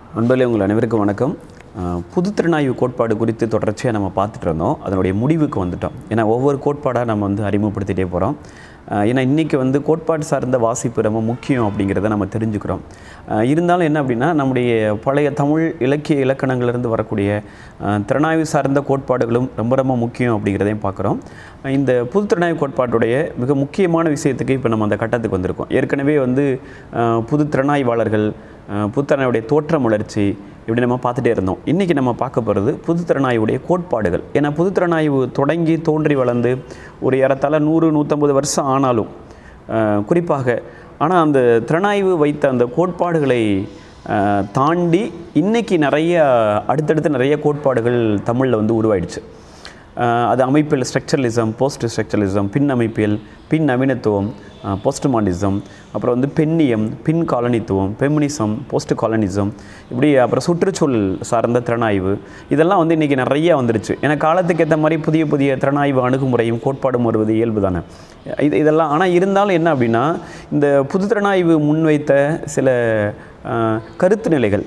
நண்பர்களே உங்கள் அனைவருக்கும் வணக்கம் அஹ், புதுத்திறனாய்வு கோட்பாடு குறித்து தொடர்ச்சியாக நம்ம பார்த்துட்டு இருந்தோம் அதனுடைய முடிவுக்கு வந்துட்டோம் ஏன்னா ஒவ்வொரு கோட்பாடாக நம்ம வந்து அறிமுகப்படுத்திட்டே போகிறோம் ஏன்னா இன்றைக்கி வந்து கோட்பாடு சார்ந்த வாசிப்பு ரொம்ப முக்கியம் அப்படிங்கிறத நம்ம தெரிஞ்சுக்கிறோம் அஹ், இருந்தாலும் என்ன அப்படின்னா நம்முடைய பழைய தமிழ் இலக்கிய இலக்கணங்களிலிருந்து வரக்கூடிய அஹ், திறனாய்வு சார்ந்த கோட்பாடுகளும் ரொம்ப ரொம்ப முக்கியம் அப்படிங்கிறதையும் பார்க்குறோம் இந்த புதுத்திறனாய்வு கோட்பாட்டுடைய மிக முக்கியமான விஷயத்துக்கு இப்போ நம்ம அந்த கட்டத்துக்கு வந்திருக்கோம் ஏற்கனவே வந்து அஹ், புது திறனாய்வாளர்கள் அஹ் புதுத்திறனாயுடைய தோற்றம் வளர்ச்சி இப்படி நம்ம பார்த்துட்டே இருந்தோம் இன்றைக்கி நம்ம பார்க்க போகிறது புதுத்திறனாய்வுடைய கோட்பாடுகள் ஏன்னா புதுத்திறனாய்வு தொடங்கி தோன்றி வளர்ந்து ஒரு ஏறத்தாழ நூறு நூற்றம்பது வருஷம் ஆனாலும் அஹ் குறிப்பாக ஆனால் அந்த திறனாய்வு வைத்த அந்த கோட்பாடுகளை அஹ் தாண்டி இன்றைக்கி நிறைய அடுத்தடுத்து நிறைய கோட்பாடுகள் தமிழில் வந்து உருவாயிடுச்சு அஹ் அது அமைப்பியல் ஸ்ட்ரக்சரலிசம் போஸ்ட் ஸ்ட்ரக்சரலிசம் பின் அமைப்பியல் பின் நவீனத்துவம் போஸ்ட் மாடர்னிசம் அப்புறம் வந்து பெண்ணியம் பின் காலனித்துவம் பெமினிசம் போஸ்ட் காலனிசம் இப்படி அப்புறம் சுற்றுச்சூழல் சார்ந்த திறனாய்வு இதெல்லாம் வந்து இன்றைக்கி நிறைய வந்துருச்சு ஏன்னா காலத்துக்கு ஏற்ற மாதிரி புதிய புதிய திறனாய்வு அணுகுமுறையும் கோட்பாடும் வருவது இயல்பு தானே இது இதெல்லாம் ஆனால் இருந்தாலும் என்ன அப்படின்னா இந்த புது திறனாய்வு முன்வைத்த சில அஹ், கருத்து நிலைகள்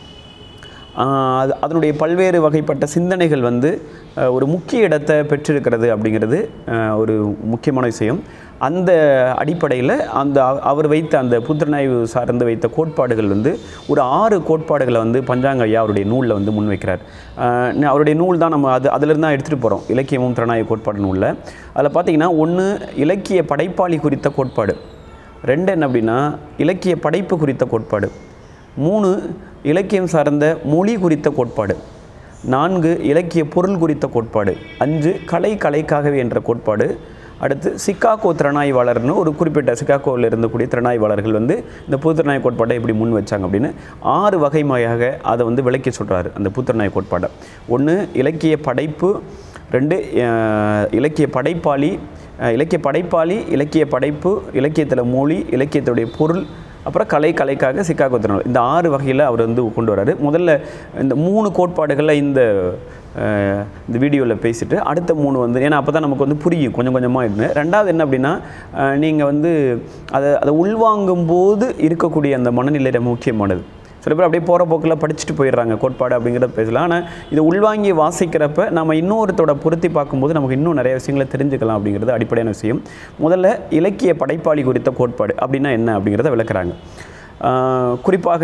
ஆஹ் அது அதனுடைய பல்வேறு வகைப்பட்ட சிந்தனைகள் வந்து ஆஹ் ஒரு முக்கிய இடத்தை பெற்றிருக்கிறது அப்படிங்கிறது ஆஹ் ஒரு முக்கியமான விஷயம் அந்த அடிப்படையில் அந்த அவ- அவர் வைத்த அந்த புத்திரநாய்வு சார்ந்து வைத்த கோட்பாடுகள் வந்து ஒரு ஆறு கோட்பாடுகளை வந்து பஞ்சாங்க ஐயா அவருடைய நூலில் வந்து முன்வைக்கிறார் ஆஹ் ந- அவருடைய நூல் தான் நம்ம அது அதிலிருந்து தான் எடுத்துகிட்டு போகிறோம் இலக்கியமும் திறனாய்வு கோட்பாடு நூலில் அதில் பார்த்தீங்கன்னா ஒன்று இலக்கிய படைப்பாளி குறித்த கோட்பாடு ரெண்டு என்ன அப்படின்னா இலக்கிய படைப்பு குறித்த கோட்பாடு மூணு இலக்கியம் சார்ந்த மொழி குறித்த கோட்பாடு நான்கு இலக்கிய பொருள் குறித்த கோட்பாடு அஞ்சு கலை கலைக்காகவே என்ற கோட்பாடு அடுத்து சிக்காகோ திறனாய்வாளர்னு ஒரு குறிப்பிட்ட சிக்காகோவில் இருந்தக்கூடிய திறனாய்வாளர்கள் வந்து இந்த புத்திறனாய் கோட்பாட்டை எப்படி முன் வச்சாங்க அப்படின்னு ஆறு வகைமையாக அதை வந்து விளக்கி சொல்கிறாரு அந்த புத்திறனாய் கோட்பாட்டை ஒன்று இலக்கிய படைப்பு ரெண்டு அஹ், இலக்கிய படைப்பாளி அஹ், இலக்கிய படைப்பாளி இலக்கிய படைப்பு இலக்கியத்தில் மொழி இலக்கியத்துடைய பொருள் அப்புறம் கலை கலைக்காக சிக்காகோ திறனாய்வு இந்த ஆறு வகையில் அவர் வந்து கொண்டு வராரு முதல்ல இந்த மூணு கோட்பாடுகளில் இந்த அஹ், இந்த வீடியோவில் பேசிட்டு அடுத்த மூணு வந்து ஏன்னா அப்போ தான் நமக்கு வந்து புரியும் கொஞ்சம் கொஞ்சமாக இருந்து ரெண்டாவது என்ன அப்படின்னா நீங்கள் வந்து அதை அதை உள்வாங்கும் போது இருக்கக்கூடிய அந்த மனநிலை ரொம்ப முக்கியமானது சில பேர் அப்படியே போகிற போக்கில் படிச்சுட்டு போயிடுறாங்க கோட்பாடு அப்படிங்கிறத பேசலாம் ஆனால் இதை உள்வாங்கி வாசிக்கிறப்ப நம்ம இன்னொருத்தோட பொருத்தி பார்க்கும்போது நமக்கு இன்னும் நிறைய விஷயங்களை தெரிஞ்சுக்கலாம் அப்படிங்கிறது அடிப்படையான விஷயம் முதல்ல இலக்கிய படைப்பாளி குறித்த கோட்பாடு அப்படின்னா என்ன அப்படிங்கிறத விளக்குறாங்க ஆஹ் குறிப்பாக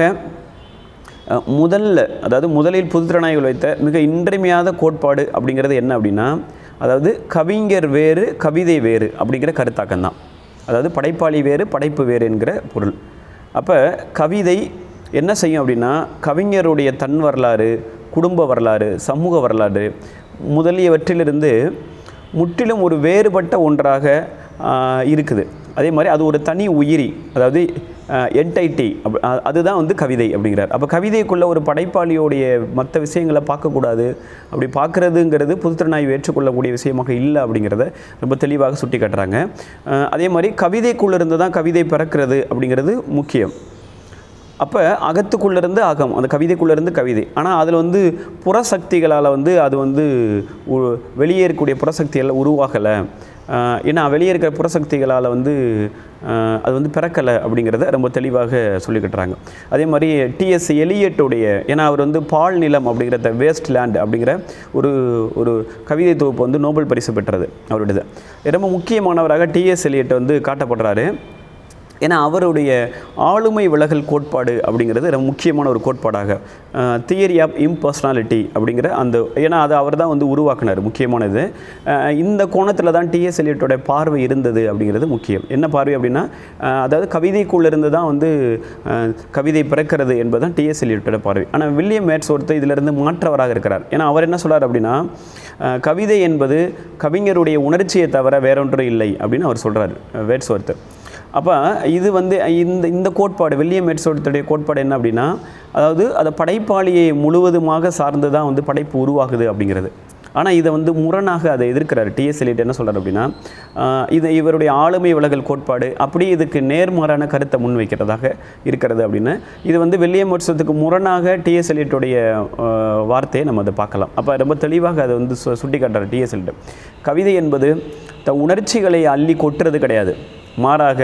அஹ், முதல்ல அதாவது முதலில் புதுத்திறனாய்கள் வைத்த மிக இன்றியமையாத கோட்பாடு அப்படிங்கிறது என்ன அப்படின்னா அதாவது கவிஞர் வேறு கவிதை வேறு அப்படிங்கிற கருத்தாக்கம் தான் அதாவது படைப்பாளி வேறு படைப்பு வேறு என்கிற பொருள் அப்போ கவிதை என்ன செய்யும் அப்படின்னா கவிஞருடைய தன் வரலாறு குடும்ப வரலாறு சமூக வரலாறு முதலியவற்றிலிருந்து முற்றிலும் ஒரு வேறுபட்ட ஒன்றாக ஆஹ், இருக்குது அதே மாதிரி அது ஒரு தனி உயிரி அதாவது என்டைட்டி அப் அ- அதுதான் வந்து கவிதை அப்படிங்கிறார் அப்போ கவிதைக்குள்ள ஒரு படைப்பாளியோடைய மற்ற விஷயங்களை பார்க்கக்கூடாது அப்படி பார்க்குறதுங்கிறது புதுத்திறனாய்வு ஏற்றுக்கொள்ளக்கூடிய விஷயமாக இல்லை அப்படிங்கிறத ரொம்ப தெளிவாக சுட்டி காட்டுறாங்க அஹ், அதே மாதிரி கவிதைக்குள்ள இருந்து தான் கவிதை பிறக்கிறது அப்படிங்கிறது முக்கியம் அப்போ அகத்துக்குள்ளேருந்து அகம் அந்த கவிதைக்குள்ளேருந்து கவிதை ஆனால் அதில் வந்து புறசக்திகளால் வந்து அது வந்து உ- வெளியே இருக்கக்கூடிய புறசக்திகள் உருவாகலை ஆஹ் ஏன்னா வெளியே இருக்கிற புறசக்திகளால் வந்து ஆஹ் அது வந்து பிறக்கலை அப்படிங்கிறத ரொம்ப தெளிவாக சொல்லிக்கிட்டுறாங்க அதே மாதிரி டிஎஸ் எலியட்டுடைய ஏன்னா அவர் வந்து பால் நிலம் அப்படிங்கிறத வேஸ்ட் லேண்ட் அப்படிங்கிற ஒரு ஒரு கவிதை தொகுப்பு வந்து நோபல் பரிசு பெற்றது அவருடையது ரொம்ப முக்கியமானவராக டிஎஸ் எலியட் வந்து காட்டப்படுறாரு ஏன்னா அவருடைய ஆளுமை விலகல் கோட்பாடு அப்படிங்கிறது ரொம்ப முக்கியமான ஒரு கோட்பாடாக தியரி ஆஃப் இம்பர்சனாலிட்டி அப்படிங்கிற அந்த ஏன்னா அது அவர் தான் வந்து உருவாக்குனார் முக்கியமானது அஹ் இந்த கோணத்தில் தான் டிஎஸ் எலியட்டோட பார்வை இருந்தது அப்படிங்கிறது முக்கியம் என்ன பார்வை அப்படின்னா அஹ் அதாவது கவிதைக்குள்ள இருந்து தான் வந்து அஹ் கவிதை பிறக்கிறது என்பது தான் டிஎஸ் எலியட்டோட பார்வை ஆனால் வில்லியம் மேட்ஸ்வொர்த்து இதிலிருந்து மாற்றவராக இருக்கிறார் ஏன்னா அவர் என்ன சொல்றார் அப்படின்னா அஹ் கவிதை என்பது கவிஞருடைய உணர்ச்சியை தவிர வேறொன்றும் இல்லை அப்படின்னு அவர் சொல்கிறார் வேட்ஸ்வொர்த்து அப்போ இது வந்து இந்த இந்த கோட்பாடு வில்லியம் எட்ஸோடைய கோட்பாடு என்ன அப்படின்னா அதாவது அதை படைப்பாளியை முழுவதுமாக சார்ந்து தான் வந்து படைப்பு உருவாகுது அப்படிங்கிறது ஆனால் இதை வந்து முரணாக அதை எதிர்க்கிறார் டிஎஸ் எலிட் என்ன சொல்கிறார் அப்படின்னா ஆஹ் இது இவருடைய ஆளுமை விலகல் கோட்பாடு அப்படியே இதுக்கு நேர்மாறான கருத்தை முன்வைக்கிறதாக இருக்கிறது அப்படின்னு இது வந்து வில்லியம் எட்ஸத்துக்கு முரணாக டிஎஸ் எலிட்டுடைய வார்த்தையை நம்ம அதை பார்க்கலாம் அப்போ ரொம்ப தெளிவாக அதை வந்து சு சுட்டி காட்டுறார் டிஎஸ் எலிட் கவிதை என்பது த உணர்ச்சிகளை அள்ளி கொட்டுறது கிடையாது மாறாக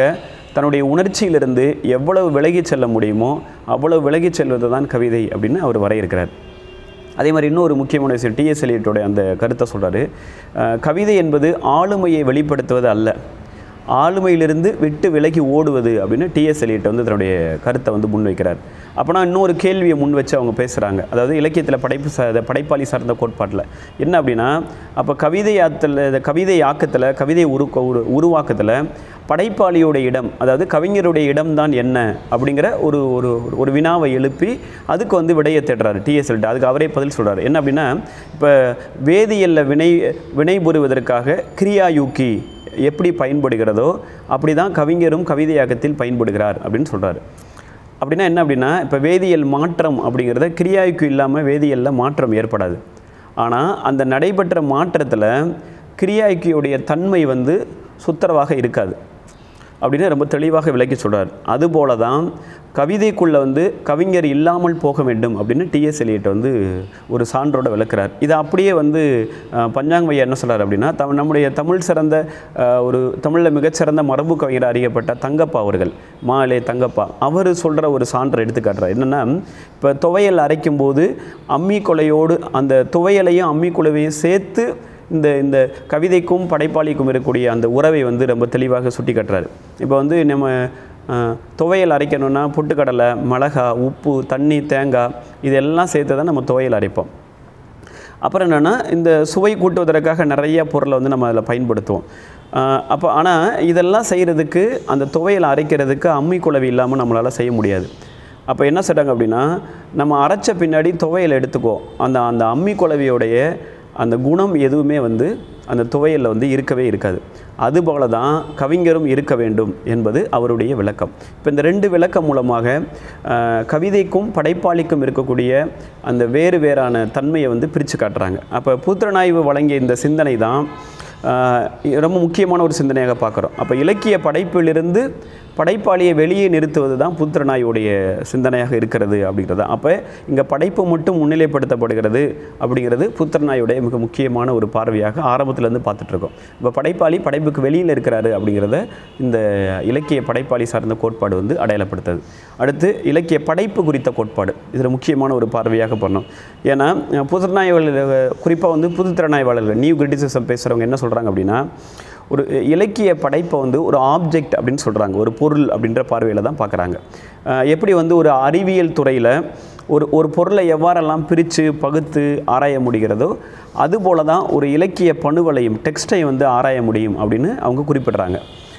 தன்னுடைய உணர்ச்சியிலிருந்து எவ்வளவு விலகிச் செல்ல முடியுமோ அவ்வளவு விலகிச் செல்வது தான் கவிதை அப்படின்னு அவர் வரையறுக்கிறார் அதே மாதிரி இன்னொரு முக்கியமான விஷயம் டிஎஸ் எலியட்டோட அந்த கருத்தை சொல்கிறாரு கவிதை என்பது ஆளுமையை வெளிப்படுத்துவது அல்ல ஆளுமையிலிருந்து விட்டு விலகி ஓடுவது அப்படின்னு டிஎஸ் எலியட் வந்து தன்னுடைய கருத்தை வந்து முன்வைக்கிறார் அப்போனா இன்னொரு கேள்வியை முன் வச்சு அவங்க பேசுகிறாங்க அதாவது இலக்கியத்தில் படைப்பு சா படைப்பாளி சார்ந்த கோட்பாட்டில் என்ன அப்படின்னா அப்போ கவிதை ஆத்தில் கவிதை ஆக்கத்தில் கவிதை உரு உரு உருவாக்கத்தில் படைப்பாளியோட இடம் அதாவது கவிஞருடைய இடம்தான் என்ன அப்படிங்கிற ஒரு ஒரு ஒரு வினாவை எழுப்பி அதுக்கு வந்து விடையை தேடுறாரு டிஎஸ்எல்ட்டு அதுக்கு அவரே பதில் சொல்கிறார் என்ன அப்படின்னா இப்போ வேதியியலில் வினை வினைபுரிவதற்காக கிரியாயூக்கி எப்படி பயன்படுகிறதோ அப்படி தான் கவிஞரும் கவிதையாக்கத்தில் பயன்படுகிறார் அப்படின்னு சொல்கிறாரு அப்படின்னா என்ன அப்படின்னா இப்போ வேதியியல் மாற்றம் அப்படிங்கிறத கிரியாய்க்கு இல்லாமல் வேதியியலில் மாற்றம் ஏற்படாது ஆனால் அந்த நடைபெற்ற மாற்றத்தில் கிரியாய்க்கியுடைய தன்மை வந்து சுத்தரவாக இருக்காது அப்படின்னு ரொம்ப தெளிவாக விளக்கி சொல்கிறார் அதுபோல தான் கவிதைக்குள்ளே வந்து கவிஞர் இல்லாமல் போக வேண்டும் அப்படின்னு டிஎஸ் எலியட் வந்து ஒரு சான்றோட விளக்குறார் இதை அப்படியே வந்து அஹ், பஞ்சாங்கையா என்ன சொல்றார் அப்படின்னா தம் நம்முடைய தமிழ் சிறந்த அஹ், ஒரு தமிழில் மிகச்சிறந்த மரபு கவிஞர் அறியப்பட்ட தங்கப்பா அவர்கள் மாலே தங்கப்பா அவர் சொல்கிற ஒரு சான்றை எடுத்துக்காட்டுறார் என்னென்னா இப்போ துவையல் அரைக்கும் போது அம்மி கொலையோடு அந்த துவையலையும் அம்மி குலைவையும் சேர்த்து இந்த இந்த கவிதைக்கும் படைப்பாளிக்கும் இருக்கக்கூடிய அந்த உறவை வந்து ரொம்ப தெளிவாக சுட்டி காட்டுறாரு இப்போ வந்து நம்ம அஹ், துவையல் அரைக்கணும்னா பொட்டுக்கடலை மிளகா உப்பு தண்ணி தேங்காய் இதெல்லாம் சேர்த்து தான் நம்ம துவையல் அரைப்போம் அப்புறம் என்னென்னா இந்த சுவை கூட்டுவதற்காக நிறைய பொருளை வந்து நம்ம அதில் பயன்படுத்துவோம் அஹ், அப்போ ஆனால் இதெல்லாம் செய்கிறதுக்கு அந்த துவையல் அரைக்கிறதுக்கு அம்மி குழவி இல்லாமல் நம்மளால் செய்ய முடியாது அப்போ என்ன சொல்கிறாங்க அப்படின்னா நம்ம அரைச்ச பின்னாடி துவையல் எடுத்துக்கோ அந்த அந்த அம்மி குழவியோடைய அந்த குணம் எதுவுமே வந்து அந்த துவையலில் வந்து இருக்கவே இருக்காது அதுபோல தான் கவிஞரும் இருக்க வேண்டும் என்பது அவருடைய விளக்கம் இப்போ இந்த ரெண்டு விளக்கம் மூலமாக அஹ், கவிதைக்கும் படைப்பாளிக்கும் இருக்கக்கூடிய அந்த வேறு வேறான தன்மையை வந்து பிரித்து காட்டுறாங்க அப்போ புத்திரனாய்வு வழங்கிய இந்த சிந்தனை தான் அஹ், ரொம்ப முக்கியமான ஒரு சிந்தனையாக பார்க்குறோம் அப்போ இலக்கிய படைப்பிலிருந்து படைப்பாளியை வெளியே நிறுத்துவது தான் புத்திரனாயுடைய சிந்தனையாக இருக்கிறது அப்படிங்கிறது அப்போ இங்கே படைப்பு மட்டும் முன்னிலைப்படுத்தப்படுகிறது அப்படிங்கிறது புத்திரனாயுடைய மிக முக்கியமான ஒரு பார்வையாக ஆரம்பத்துலேருந்து பார்த்துட்ருக்கோம் இப்போ படைப்பாளி படைப்புக்கு வெளியில் இருக்கிறாரு அப்படிங்கிறத இந்த இலக்கிய படைப்பாளி சார்ந்த கோட்பாடு வந்து அடையாளப்படுத்துது அடுத்து இலக்கிய படைப்பு குறித்த கோட்பாடு இதில் முக்கியமான ஒரு பார்வையாக பண்ணோம் ஏன்னா அஹ், புத்திரனாய்வாளர்கள் குறிப்பாக வந்து புதுத்திறனாய்வாளர்கள் நியூ கிரிட்டிசிசம் பேசுகிறவங்க என்ன சொல்கிறாங்க அப்படின்னா ஒரு இலக்கிய படைப்பை வந்து ஒரு ஆப்ஜெக்ட் அப்படின்னு சொல்கிறாங்க ஒரு பொருள் அப்படின்ற பார்வையில் தான் பார்க்குறாங்க எப்படி வந்து ஒரு அறிவியல் துறையில் ஒரு ஒரு பொருளை எவ்வாறெல்லாம் பிரித்து பகுத்து ஆராய முடிகிறதோ அதுபோல தான் ஒரு இலக்கிய பணுவலையும் டெக்ஸ்ட்டை வந்து ஆராய முடியும் அப்படின்னு அவங்க குறிப்பிடுறாங்க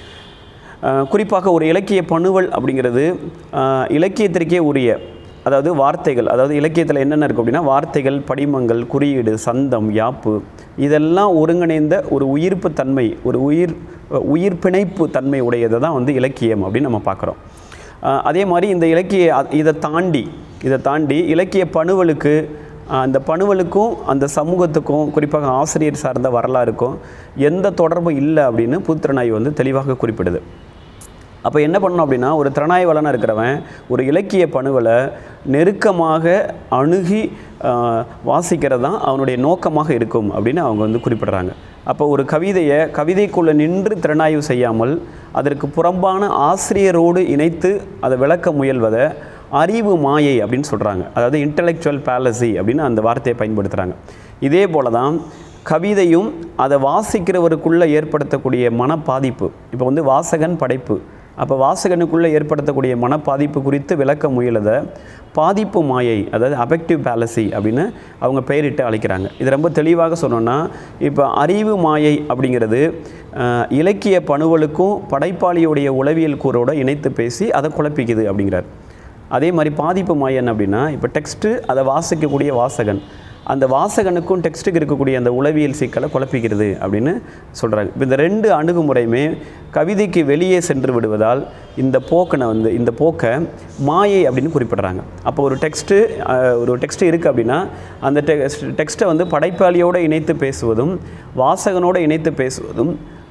அஹ் குறிப்பாக ஒரு இலக்கிய பணுவல் அப்படிங்கிறது அஹ் இலக்கியத்திற்கே உரிய அதாவது வார்த்தைகள் அதாவது இலக்கியத்தில் என்னென்ன இருக்கும் அப்படின்னா வார்த்தைகள் படிமங்கள் குறியீடு சந்தம் யாப்பு இதெல்லாம் ஒருங்கிணைந்த ஒரு உயிர்ப்பு தன்மை ஒரு உயிர் உயிர் பிணைப்பு தன்மை உடையதை தான் வந்து இலக்கியம் அப்படின்னு நம்ம பார்க்குறோம் அஹ் அதே மாதிரி இந்த இலக்கிய அ- இதை தாண்டி இதை தாண்டி இலக்கிய பணுவலுக்கு அஹ் அந்த பணுவலுக்கும் அந்த சமூகத்துக்கும் குறிப்பாக ஆசிரியர் சார்ந்த வரலாறுக்கும் எந்த தொடர்பும் இல்லை அப்படின்னு புத்திரனாய் வந்து தெளிவாக குறிப்பிடுது அப்போ என்ன பண்ணணும் அப்படின்னா ஒரு திறனாய்வாளனாக இருக்கிறவன் ஒரு இலக்கிய பணுவலை நெருக்கமாக அணுகி ஆஹ், வாசிக்கிறது தான் அவனுடைய நோக்கமாக இருக்கும் அப்படின்னு அவங்க வந்து குறிப்பிடுறாங்க அப்போ ஒரு கவிதையை கவிதைக்குள்ளே நின்று திறனாய்வு செய்யாமல் அதற்கு புறம்பான ஆசிரியரோடு இணைத்து அதை விளக்க முயல்வதை அறிவு மாயை அப்படின்னு சொல்கிறாங்க அதாவது இன்டலெக்சுவல் பேலசி அப்படின்னு அந்த வார்த்தையை பயன்படுத்துகிறாங்க இதே போல தான் கவிதையும் அதை வாசிக்கிறவருக்குள்ளே ஏற்படுத்தக்கூடிய மனப்பாதிப்பு இப்போ வந்து வாசகன் படைப்பு அப்போ வாசகனுக்குள்ளே ஏற்படுத்தக்கூடிய மனப்பாதிப்பு குறித்து விளக்க முயலதை பாதிப்பு மாயை அதாவது அபெக்டிவ் பேலசி அப்படின்னு அவங்க பெயரிட்டு அழைக்கிறாங்க இது ரொம்ப தெளிவாக சொன்னோன்னா இப்போ அறிவு மாயை அப்படிங்கிறது அஹ், இலக்கிய பணுவலுக்கும் படைப்பாளியுடைய உளவியல் கூறோட இணைத்து பேசி அதை குழப்பிக்குது அப்படிங்கிறார் அதே மாதிரி பாதிப்பு மாயம் என்ன அப்படின்னா இப்போ டெக்ஸ்ட்டு அதை வாசிக்கக்கூடிய வாசகன் அந்த வாசகனுக்கும் டெக்ஸ்ட்டுக்கு இருக்கக்கூடிய அந்த உளவியல் சிக்கலை குழப்பிக்கிறது அப்படின்னு சொல்கிறாங்க இப்போ இந்த ரெண்டு அணுகுமுறையுமே கவிதைக்கு வெளியே சென்று விடுவதால் இந்த போக்கனை வந்து இந்த போக்கை மாயை அப்படின்னு குறிப்பிடுறாங்க அப்போ ஒரு டெக்ஸ்ட்டு ஒரு டெக்ஸ்ட் இருக்குது அப்படின்னா அந்த டெக்ஸ்ட் டெக்ஸ்ட்டை வந்து படைப்பாளியோடு இணைத்து பேசுவதும் வாசகனோடு இணைத்து பேசுவதும்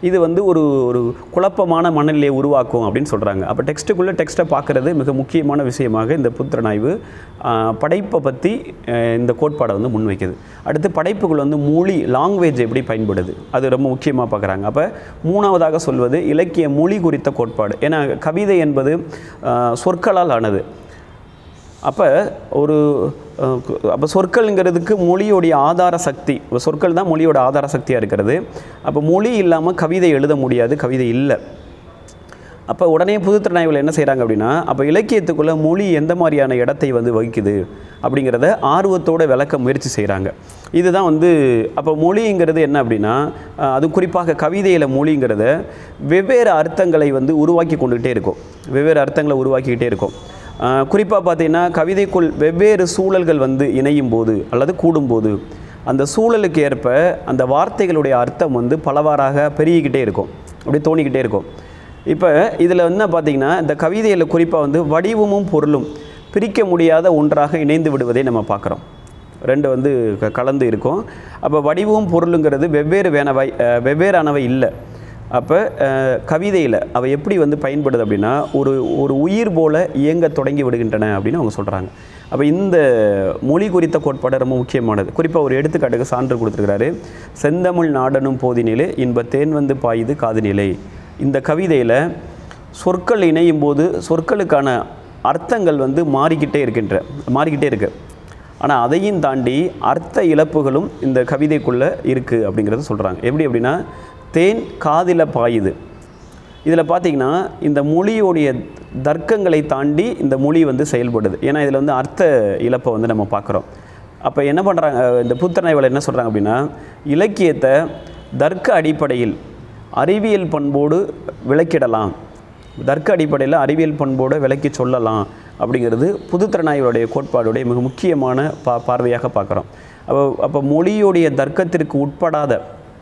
இது வந்து ஒரு ஒரு குழப்பமான மனநிலையை உருவாக்கும் அப்படின்னு சொல்கிறாங்க அப்போ டெக்ஸ்ட்டுக்குள்ளே டெக்ஸ்ட்டை பார்க்குறது மிக முக்கியமான விஷயமாக இந்த புத்திரனாய்வு ஆஹ், படைப்பை பற்றி ஆஹ், இந்த கோட்பாடை வந்து முன்வைக்குது அடுத்து படைப்புகள் வந்து மொழி லாங்குவேஜ் எப்படி பயன்படுது அது ரொம்ப முக்கியமாக பார்க்குறாங்க அப்போ மூணாவதாக சொல்வது இலக்கிய மொழி குறித்த கோட்பாடு ஏன்னா கவிதை என்பது ஆஹ், சொற்களால் ஆனது அப்போ ஒரு அப்போ சொற்கள்ங்கிறதுக்கு மொழியோடைய ஆதார சக்தி இப்ப சொற்கள் தான் மொழியோட ஆதார சக்தியாக இருக்கிறது அப்போ மொழி இல்லாமல் கவிதை எழுத முடியாது கவிதை இல்லை அப்போ உடனே புதுத்திறனாய்வில் என்ன செய்கிறாங்க அப்படின்னா அப்போ இலக்கியத்துக்குள்ளே மொழி எந்த மாதிரியான இடத்தை வந்து வகிக்குது அப்படிங்கிறத ஆர்வத்தோட விளக்க முயற்சி செய்கிறாங்க இதுதான் வந்து அப்போ மொழிங்கிறது என்ன அப்படின்னா அஹ், அது குறிப்பாக கவிதையில் மொழிங்கிறத வெவ்வேறு அர்த்தங்களை வந்து உருவாக்கி கொண்டுகிட்டே இருக்கும் வெவ்வேறு அர்த்தங்களை உருவாக்கிக்கிட்டே இருக்கும் குறிப்பாக பார்த்தீங்கன்னா கவிதைக்குள் வெவ்வேறு சூழல்கள் வந்து இணையும் போது அல்லது கூடும்போது அந்த சூழலுக்கு ஏற்ப அந்த வார்த்தைகளுடைய அர்த்தம் வந்து பலவாறாக பெருகிக்கிட்டே இருக்கும் அப்படியே தோணிக்கிட்டே இருக்கும் இப்போ இதில் என்ன பார்த்தீங்கன்னா இந்த கவிதையில் குறிப்பாக வந்து வடிவமும் பொருளும் பிரிக்க முடியாத ஒன்றாக இணைந்து விடுவதை நம்ம பார்க்குறோம் ரெண்டு வந்து க- கலந்து இருக்கும் அப்போ வடிவமும் பொருளுங்கிறது வெவ்வேறு வேணவை அஹ், வெவ்வேறானவை இல்லை அப்போ கவிதையில் அவை எப்படி வந்து பயன்படுது அப்படின்னா ஒரு ஒரு உயிர் போல இயங்க தொடங்கி விடுகின்றன அப்படின்னு அவங்க சொல்கிறாங்க அப்போ இந்த மொழி குறித்த கோட்பாடு ரொம்ப முக்கியமானது குறிப்பாக ஒரு எடுத்துக்காட்டுக்கு சான்று கொடுத்துருக்கிறாரு செந்தமிழ் நாடனும் போதினிலே இன்ப தேன் வந்து பாயுது காதுநிலை இந்த கவிதையில் சொற்கள் இணையும் போது சொற்களுக்கான அர்த்தங்கள் வந்து மாறிக்கிட்டே இருக்கின்ற மாறிக்கிட்டே இருக்கு ஆனால் அதையும் தாண்டி அர்த்த இழப்புகளும் இந்த கவிதைக்குள்ளே இருக்குது அப்படிங்கிறத சொல்கிறாங்க எப்படி அப்படின்னா தேன் காதில் பாயுது இதில் பார்த்தீங்கன்னா இந்த மொழியோடைய தர்க்கங்களை தாண்டி இந்த மொழி வந்து செயல்படுது ஏன்னா இதில் வந்து அர்த்த இழப்பை வந்து நம்ம பார்க்குறோம் அப்போ என்ன பண்ணுறாங்க இந்த புத்தனாய்வில் என்ன சொல்கிறாங்க அப்படின்னா இலக்கியத்தை தர்க்க அடிப்படையில் அறிவியல் பண்போடு விளக்கிடலாம் தர்க்க அடிப்படையில் அறிவியல் பண்போடு விளக்கி சொல்லலாம் அப்படிங்கிறது புதுத்திறனாய்வுடைய கோட்பாடுடைய மிக முக்கியமான பா பார்வையாக பார்க்குறோம் அப்போ அப்போ மொழியுடைய தர்க்கத்திற்கு உட்படாத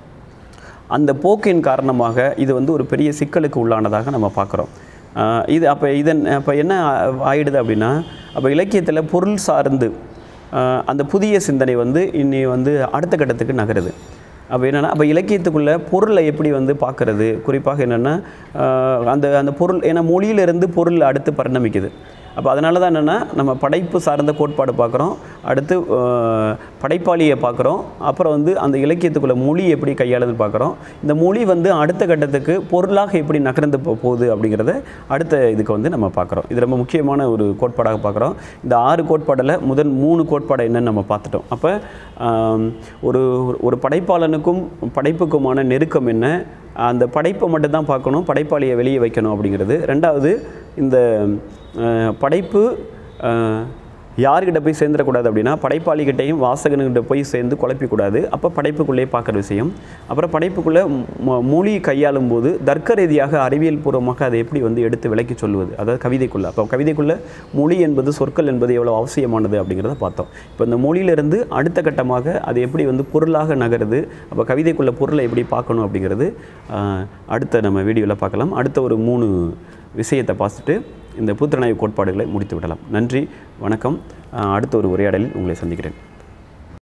அந்த போக்கின் காரணமாக இது வந்து ஒரு பெரிய சிக்கலுக்கு உள்ளானதாக நம்ம பார்க்குறோம் ஆஹ் இது அப்போ இதன் அப்போ என்ன ஆ- ஆயிடுது அப்படின்னா அப்போ இலக்கியத்தில் பொருள் சார்ந்து ஆஹ் அந்த புதிய சிந்தனை வந்து இன்னி வந்து அடுத்த கட்டத்துக்கு நகருது அப்போ என்னென்னா அப்போ இலக்கியத்துக்குள்ள பொருளை எப்படி வந்து பார்க்கறது குறிப்பாக என்னென்னா அந்த அந்த பொருள் ஏன்னா மொழியிலிருந்து பொருள் அடுத்து பரிணமிக்குது அப்போ அதனால தான் என்னென்னா நம்ம படைப்பு சார்ந்த கோட்பாடு பார்க்குறோம் அடுத்து ஆஹ், படைப்பாளியை பார்க்குறோம் அப்புறம் வந்து அந்த இலக்கியத்துக்குள்ள மொழி எப்படி கையாளுது பார்க்குறோம் இந்த மொழி வந்து அடுத்த கட்டத்துக்கு பொருளாக எப்படி நகர்ந்து போ- போகுது அப்படிங்கிறத அடுத்த இதுக்கு வந்து நம்ம பார்க்குறோம் இது ரொம்ப முக்கியமான ஒரு கோட்பாடாக பார்க்குறோம் இந்த ஆறு கோட்பாடில் முதல் மூணு கோட்பாடை என்னன்னு நம்ம பார்த்துட்டோம் அப்போ ஆம், ஒரு ஒரு படைப்பாளனுக்கும் படைப்புக்குமான நெருக்கம் என்ன அந்த படைப்பை மட்டும்தான் பார்க்கணும் படைப்பாளியை வெளியே வைக்கணும் அப்படிங்கிறது ரெண்டாவது இந்த அஹ், படைப்பு அஹ், யார்கிட்ட போய் சேர்ந்துடக்கூடாது அப்படின்னா படைப்பாளிகிட்டையும் வாசகனுக்கிட்ட போய் சேர்ந்து குழப்பிக்கூடாது அப்போ படைப்புக்குள்ளேயே பார்க்குற விஷயம் அப்புறம் படைப்புக்குள்ளே மொ- மொழி கையாளும் போது தர்க்க ரீதியாக அறிவியல் பூர்வமாக அதை எப்படி வந்து எடுத்து விளக்கி சொல்லுவது அதாவது கவிதைக்குள்ளே அப்போ கவிதைக்குள்ளே மொழி என்பது சொற்கள் என்பது எவ்வளோ அவசியமானது அப்படிங்கிறத பார்த்தோம் இப்போ இந்த மொழியிலிருந்து அடுத்த கட்டமாக அது எப்படி வந்து பொருளாக நகருது அப்போ கவிதைக்குள்ள பொருளை எப்படி பார்க்கணும் அப்படிங்கிறது ஆஹ், அடுத்த நம்ம வீடியோவில் பார்க்கலாம் அடுத்த ஒரு மூணு விஷயத்தை பார்த்துட்டு இந்த புத்திரநாய்வு கோட்பாடுகளை முடித்து விடலாம் நன்றி வணக்கம் ஆஹ், அடுத்த ஒரு உரையாடலில் உங்களை சந்திக்கிறேன்